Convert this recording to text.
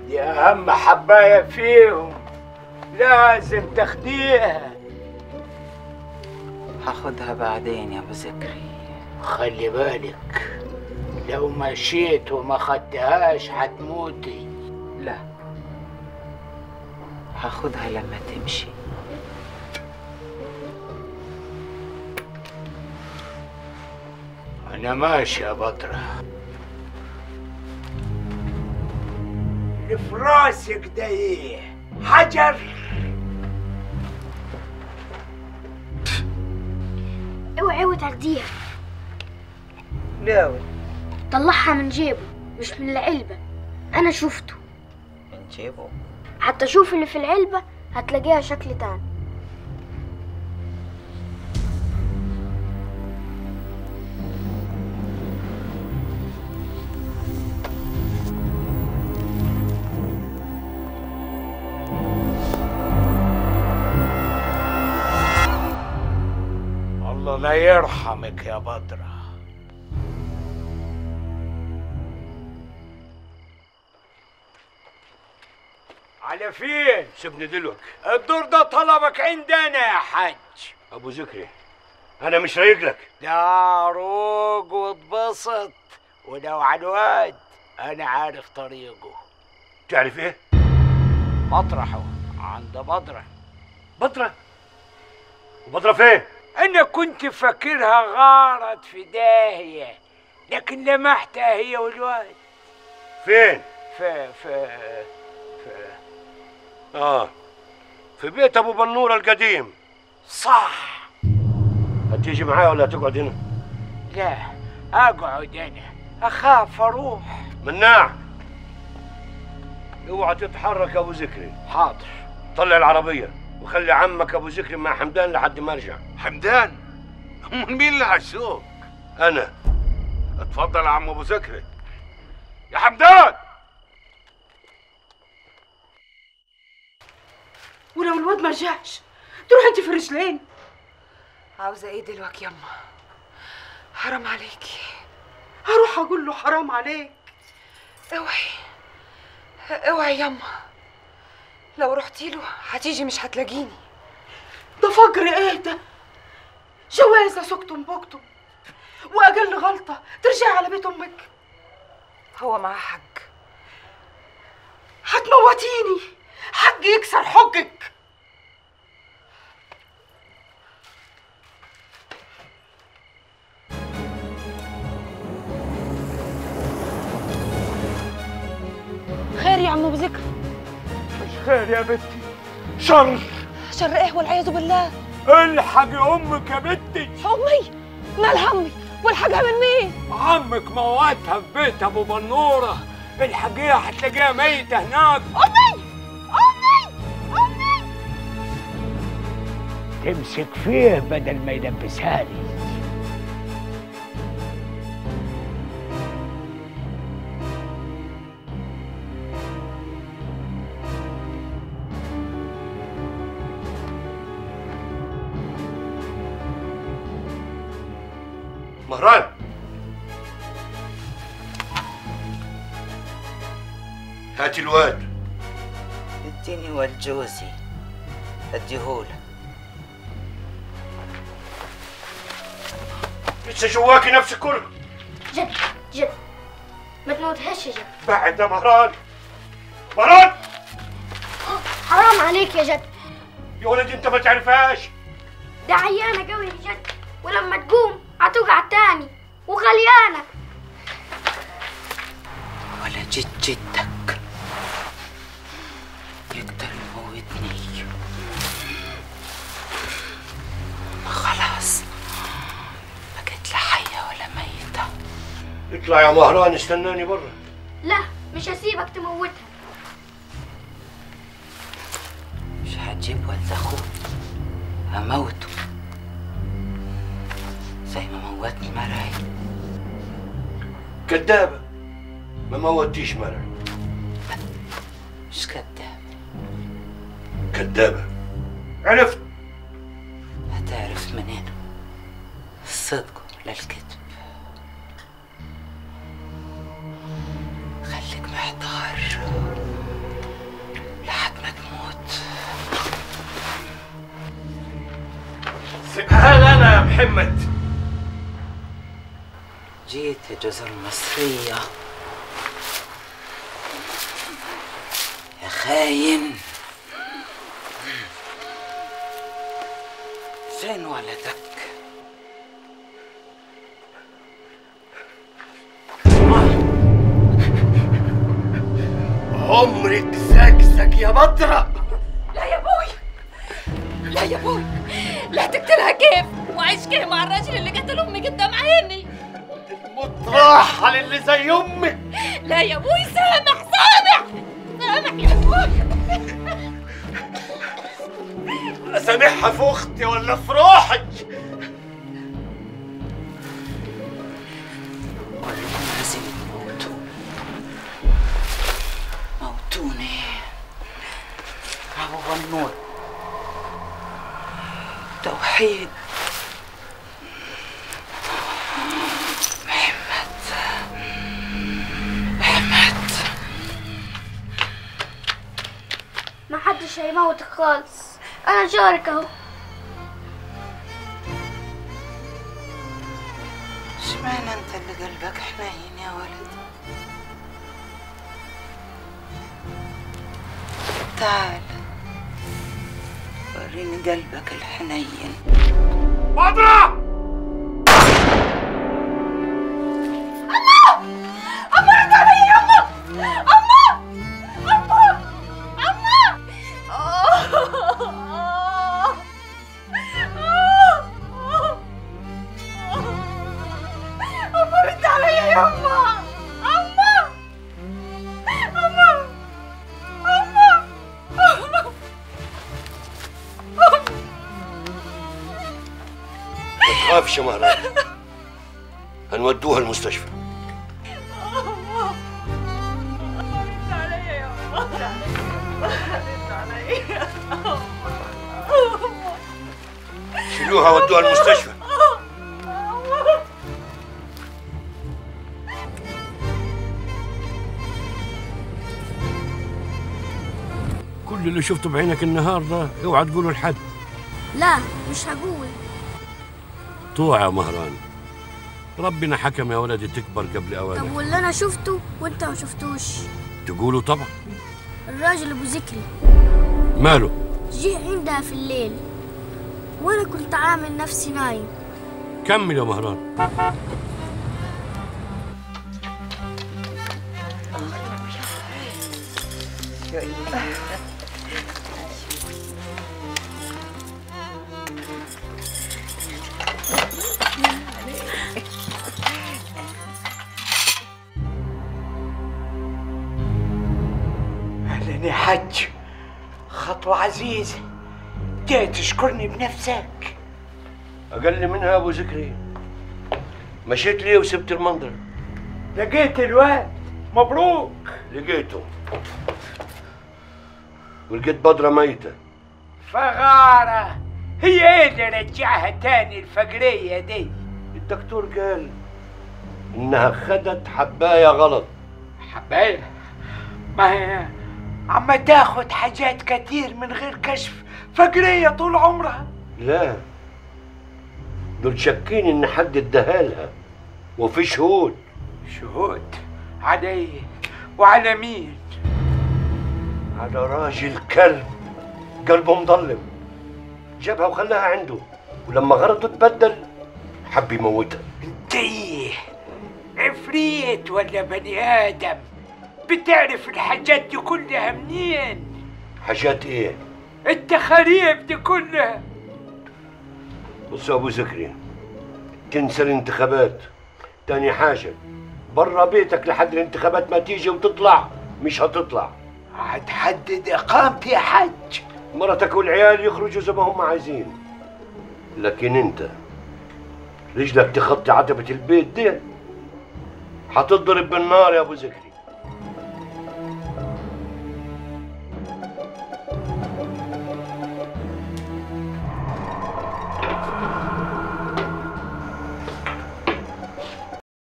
دي اهم حبايه فيهم لازم تاخديها هاخدها بعدين يا ابو ذكري خلي بالك لو مشيت وما خدتهاش هتموتي لا هاخدها لما تمشي انا ماشي يا بطرة اللي في راسك ده ايه حجر اوعي وتاخديها لا طلعها من جيبه مش من العلبة أنا شفته من جيبه حتى شوف اللي في العلبة هتلاقيها شكل تاني الله لا يرحمك يا بدرة على فين؟ سيبني دلوك الدور ده طلبك عندنا يا حاج ابو ذكري انا مش رايق لك ده روج واتبسط ولو على الواد انا عارف طريقه تعرف ايه مطرحه عند بدرة بدرة وبدرة فين انا كنت فاكرها غارت في داهية لكن لمحتها هي والواد فين في في في اه في بيت ابو بنورة القديم صح هتيجي معايا ولا هتقعد هنا لا اقعد انا اخاف اروح مناع اوعى تتحرك يا ابو ذكري حاضر طلع العربية وخلي عمك ابو ذكري مع حمدان لحد ما ارجع حمدان امال مين اللي عالسوق انا اتفضل يا عم ابو ذكري يا حمدان ولو الواد ما رجعش تروح انت في رجلين عاوزة ايه دلوقتي يما حرام عليكي هروح اقول له حرام عليك اوعي اوعي يما لو رحتي له هتيجي مش هتلاقيني ده فجر ايه ده جوازة سكتم بكتم واقل غلطة ترجعي على بيت امك هو معاه حق هتموتيني حق يكسر حجك خير يا عم ابو ذكر مش خير يا بنتي شر شر ايه والعياذ بالله الحقي امك يا بنتي امي مال همي والحاجها من مين عمك موتها في بيت ابو بنوره الحقيقه هتلاقيها ميته هناك امي امي امي تمسك فيه بدل ما يلبسها لي مهران هات الواد اديني واد جوزي اديهولك لسه جواكي نفسك كله جد جد ما تموتهاش يا جد بعد يا مهران مهران حرام عليك يا جد يا ولد انت ما تعرفهاش ده عيانة قوي يا جد ولما تقوم هتوقع تاني وغليانة ولا جد جدك يقدر يموتني خلاص بقيت لا حية ولا ميتة اطلع يا مهران استناني برا لا مش هسيبك تموتها مش هجيب ولد اخوك هموته زي ما موتني مرعي كدابة ما موتيش مرعي مش كداب كدابة عرفت هتعرف منين الصدق ولا الكذب خليك محتار سيبها لي انا يا محمد جيت يا جزر المصرية يا خاين فين ولدك؟ عمرك زكزك يا بطرة لا يا ابوي لا يا ابوي لا تقتلها كيف وعيش كيف مع الراجل اللي قتل امي قدام عيني متراحة للي زي امك لا يا ابوي سامح سامح سامح يا ابوي اسامحها في اختي ولا في روحك كلكم لازم تموتوا موتوني هو النور توحيد محمد محمد ما حدش هيموتك خالص انا جارك اهو اشمعنى انت اللي قلبك حنين يا ولد تعال وريني قلبك الحنين بدرة ما تخافش يا مهران هنودوها المستشفى شيلوها ودوها المستشفى كل اللي شفته بعينك النهارده اوعى تقوله لحد لا مش هقول طوع يا مهران ربنا حكم يا ولدي تكبر قبل طب اوانك واللي انا شفته وانت ما شفتوش تقولوا طبعا الراجل ابو ذكري ماله جه عندها في الليل وانا كنت عامل نفسي نايم كمل يا مهران اهلا يا حج خطوة عزيزة جاي تشكرني بنفسك اقل منها ابو ذكري مشيت ليه وسبت المنظر لقيت الواد مبروك لقيته ولقيت بدرة ميتة فغارة هي ايه اللي رجعها تاني الفقرية دي الدكتور قال انها خدت حباية غلط حبايب ما هي عم تاخد حاجات كتير من غير كشف فقرية طول عمرها لا دول شاكين ان حد اداها وفي شهود شهود على ايه وعلى مين على راجل كلب قلبه مضلم جابها وخلاها عنده ولما غرضه تبدل حب يموتها انت ايه عفريت ولا بني ادم بتعرف الحاجات دي كلها منين حاجات ايه التخاريف دي كلها بص يا ابو زكريا تنسى الانتخابات تاني حاجة برا بيتك لحد الانتخابات ما تيجي وتطلع مش هتطلع هتحدد اقامتي يا حج مرتك والعيال يخرجوا زي ما هم عايزين لكن انت رجلك تخطي عتبة البيت دي هتضرب بالنار يا ابو زكريا